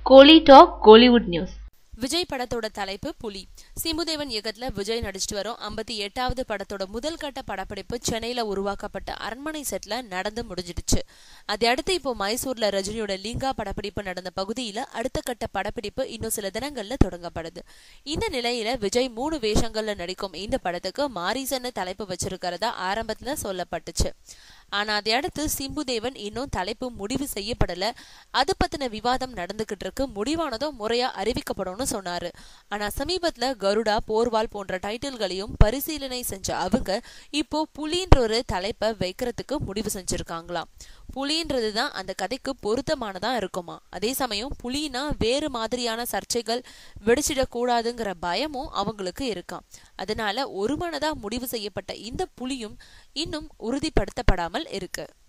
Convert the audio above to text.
கோலி talk Kollywood news Vijay படத்தோட தலைப்பு புலி சிம்புதேவன் இயக்கத்துல விஜய் நடிச்சிட்டு வரும் ஐம்பத்தி எட்டாவது படத்தோட முதல் கட்ட படப்பிடிப்பு சென்னையில உருவாக்கப்பட்ட அரண்மனை செட்ல நடந்து முடிஞ்சிடுச்சு அதை அடுத்து இப்போ மைசூர்ல ரஜினியோட லிங்கா படப்பிடிப்பு நடந்த பகுதியில அடுத்த கட்ட படப்பிடிப்பு இன்னும் சில தினங்கள்ல தொடங்கப்படுது இந்த நிலையில விஜய் மூணு வேஷங்கள்ல நடிக்கும் இந்த படத்துக்கு மாரிசன்னு தலைப்பு வச்சிருக்கிறதா ஆரம்பத்துல சொல்லப்பட்டுச்சு ஆனா அதை அடுத்து சிம்புதேவன் இன்னும் தலைப்பு முடிவு செய்யப்படல அது பத்தின விவாதம் நடந்துகிட்டு இருக்கு முடிவானதும் முறையா அறிவிக்கப்படும்னு சொன்னாரு ஆனா சமீபத்துல கருடா போர்வால் போன்ற டைட்டில்களையும் பரிசீலனை செஞ்ச அவங்க இப்போ புலின்ற ஒரு தலைப்பை வைக்கிறதுக்கு முடிவு செஞ்சிருக்காங்களாம் புலின்றது தான் அந்த கதைக்கு பொருத்தமானதா இருக்குமா அதே சமயம் புலினா வேறு மாதிரியான சர்ச்சைகள் வெடிச்சிடக்கூடாதுங்கிற பயமும் அவங்களுக்கு இருக்காம் அதனால ஒருமனதா முடிவு செய்யப்பட்ட இந்த புலியும் இன்னும் உறுதிப்படுத்தப்படாமல் இருக்கு